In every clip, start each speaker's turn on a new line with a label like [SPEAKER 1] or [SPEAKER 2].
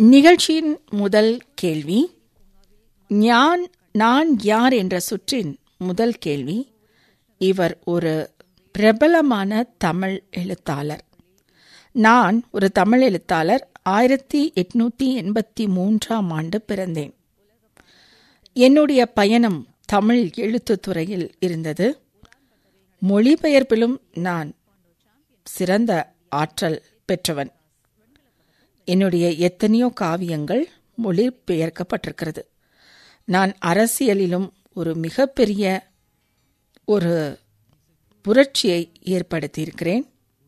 [SPEAKER 1] நிகழ்ச்சியின் முதல் கேள்வி ஞான் நான் யார் என்ற சுற்றின் முதல் கேள்வி இவர் ஒரு பிரபலமான தமிழ் எழுத்தாளர் நான் ஒரு தமிழ் எழுத்தாளர் ஆயிரத்தி எட்நூத்தி எண்பத்தி மூன்றாம் ஆண்டு பிறந்தேன் என்னுடைய பயணம் தமிழ் எழுத்துத் துறையில் இருந்தது மொழிபெயர்ப்பிலும் நான் சிறந்த ஆற்றல் பெற்றவன் என்னுடைய எத்தனையோ காவியங்கள் மொழிபெயர்க்கப்பட்டிருக்கிறது நான் அரசியலிலும் ஒரு மிகப்பெரிய ஒரு புரட்சியை ஏற்படுத்தியிருக்கிறேன்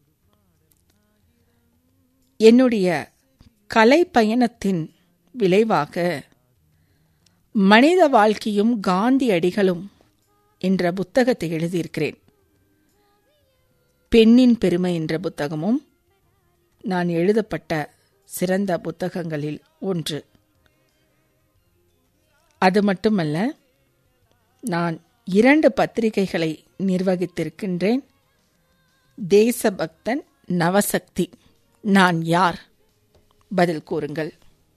[SPEAKER 1] என்னுடைய கலை பயணத்தின் விளைவாக மனித வாழ்க்கையும் காந்தி அடிகளும் என்ற புத்தகத்தை எழுதியிருக்கிறேன் பெண்ணின் பெருமை என்ற புத்தகமும் நான் எழுதப்பட்ட சிறந்த புத்தகங்களில் ஒன்று அது மட்டுமல்ல நான் இரண்டு பத்திரிகைகளை நிர்வகித்திருக்கின்றேன் தேசபக்தன் நவசக்தி நான் யார் பதில் கூறுங்கள்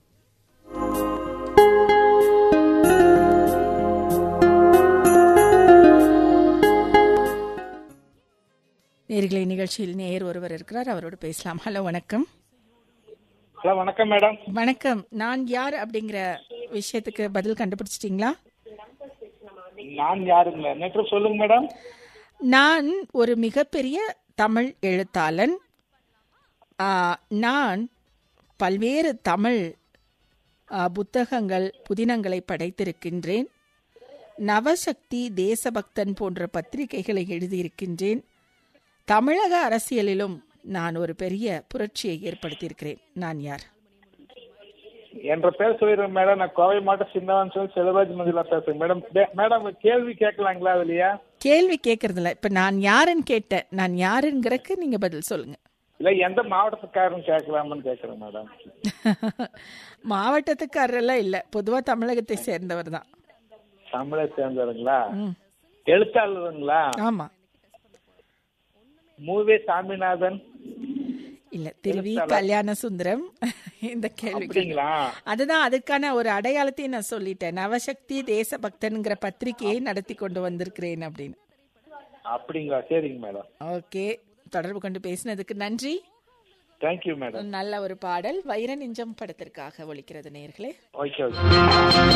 [SPEAKER 1] நேர்களை நிகழ்ச்சியில் நேர் ஒருவர் இருக்கிறார் அவரோடு பேசலாம் ஹலோ வணக்கம்
[SPEAKER 2] ஹலோ வணக்கம் மேடம்
[SPEAKER 1] வணக்கம் நான் யார் அப்படிங்கிற விஷயத்துக்கு பதில் கண்டுபிடிச்சிட்டிங்களா
[SPEAKER 2] நான் யாருங்களா நேற்று சொல்லுங்க மேடம்
[SPEAKER 1] நான் ஒரு மிகப்பெரிய தமிழ் எழுத்தாளன் ஆ, நான் பல்வேறு தமிழ் ஆ, புத்தகங்கள் புதினங்களை படைத்திருக்கின்றேன் நவசக்தி தேசபக்தன் போன்ற பத்திரிகைகளை எழுதியிருக்கின்றேன் தமிழக அரசியலிலும் நான் ஒரு பெரிய புரட்சியை ஏற்படுத்தியிருக்கிறேன் நான் யார்
[SPEAKER 2] என்ற பேர் சொல்லிடுறேன் மேடம் நான் கோவை மாவட்டம் சின்னவன் சொல்லி செல்வராஜ் மந்திலா பேசுறேன் மேடம் டே- மேடம் கேள்வி கேட்கலாங்களா அதுலயா
[SPEAKER 1] கேள்வி கேட்கறதில்ல இப்ப நான் யாருன்னு கேட்டேன் நான் யாருங்கிறக்கு நீங்க பதில் சொல்லுங்க
[SPEAKER 2] இல்ல எந்த மாவட்டத்துக்காரரும் கேட்கலாமான்னு கேட்கறேன் மேடம்
[SPEAKER 1] மாவட்டத்துக்காரரெல்லாம் இல்ல பொதுவா தமிழகத்தை சேர்ந்தவர் தான்
[SPEAKER 2] தமிழை சேர்ந்தவருங்களா எழுத்தாளருங்களா
[SPEAKER 1] ஆமா
[SPEAKER 2] மூவே சாமிநாதன்
[SPEAKER 1] இல்ல திருவி கல்யாண சுந்தரம் இந்த கேள்வி
[SPEAKER 2] அப்படிங்களா
[SPEAKER 1] அதுதான் அதுக்கான ஒரு அடையாளத்தையும் நான் சொல்லிட்டேன் நவசக்தி தேசபக்தன்ங்கிற பத்திரிகையை நடத்தி கொண்டு வந்திருக்கிறேன் அப்படின்னு
[SPEAKER 2] அப்படிங்களா சரிங்க மேடம்
[SPEAKER 1] ஓகே தொடர்பு கொண்டு பேசினதுக்கு நன்றி
[SPEAKER 2] தேங்க்யூ மேடம்
[SPEAKER 1] நல்ல ஒரு பாடல் வைர நெஞ்சம் படத்திற்காக ஒலிக்கிறது நேர்களே
[SPEAKER 2] ஓகே ஓகே